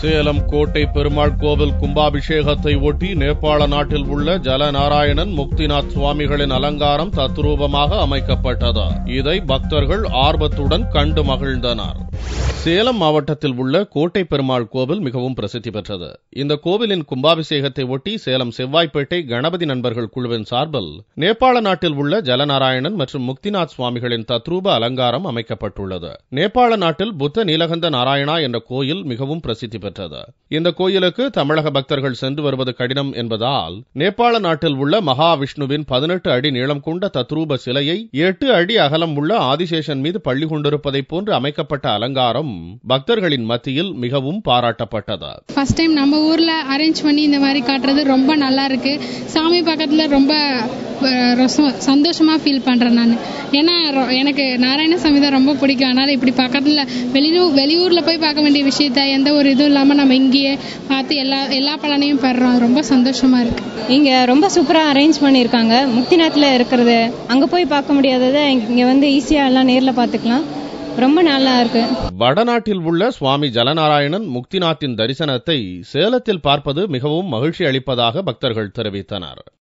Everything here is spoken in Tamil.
சேலம் கோட்டை பெருமாள் கோவில் கும்பாபிஷேகத்தை ஒட்டி நேபாள நாட்டில் உள்ள ஜலநாராயணன் முக்திநாத் சுவாமிகளின் அலங்காரம் தத்ரூபமாக அமைக்கப்பட்டது இதை பக்தர்கள் ஆர்வத்துடன் கண்டு மகிழ்ந்தனர் சேலம் மாவட்டத்தில் உள்ள கோட்டை பெருமாள் கோவில் மிகவும் பிரசித்தி பெற்றது இந்த கோவிலின் கும்பாபிஷேகத்தை ஒட்டி சேலம் செவ்வாய்ப்பேட்டை கணபதி நண்பர்கள் குழுவின் சார்பில் நேபாள நாட்டில் உள்ள ஜலநாராயணன் மற்றும் முக்திநாத் சுவாமிகளின் தத்ரூப அலங்காரம் அமைக்கப்பட்டுள்ளது நேபாள நாட்டில் புத்த நீலகந்த நாராயணா என்ற கோயில் மிகவும் பிரசித்தி பெற்றது இந்த கோயிலுக்கு தமிழக பக்தர்கள் சென்று வருவது கடினம் என்பதால் நேபாள நாட்டில் உள்ள மகாவிஷ்ணுவின் பதினெட்டு அடி நீளம் கொண்ட தத்ரூப சிலையை எட்டு அடி அகலம் உள்ள ஆதிசேஷன் மீது பள்ளி கொண்டிருப்பதைப் போன்று அமைக்கப்பட்ட அலங்காரம் பக்தர்களின் மத்தியில் மிகவும் பாராட்டப்பட்டது ஃபர்ஸ்ட் டைம் நம்ம ஊர்ல அரேஞ்ச் பண்ணி இந்த மாதிரி காட்டுறது ரொம்ப நல்லா இருக்கு சாமி பக்கத்துல ரொம்ப அஹ், ரொச- சந்தோஷமா ஃபீல் பண்றேன் நான் ஏன்னா ரொ- எனக்கு நாராயணசாமி தான் ரொம்ப பிடிக்கும் அதனால இப்படி பக்கத்துல வெளியூர் வெளியூர்ல போய் பார்க்க வேண்டிய விஷயத்த எந்த ஒரு இதுவும் இல்லாம நம்ம இங்கேயே பார்த்து எல்லா எல்லா பலனையும் பெறுறோம் அது ரொம்ப சந்தோஷமா இருக்கு இங்க ரொம்ப சூப்பரா அரேஞ்ச் பண்ணியிருக்காங்க முக்திநாத்ல இருக்கிறது அங்க போய் பார்க்க முடியாததை இங்க வந்து ஈஸியா எல்லாம் நேர்ல பார்த்துக்கலாம் ரொம்ப நல்லா இருக்கு வடநாட்டில் உள்ள சுவாமி ஜலநாராயணன் முக்திநாத்தின் தரிசனத்தை சேலத்தில் பார்ப்பது மிகவும் மகிழ்ச்சி அளிப்பதாக பக்தர்கள் தெரிவித்தனர்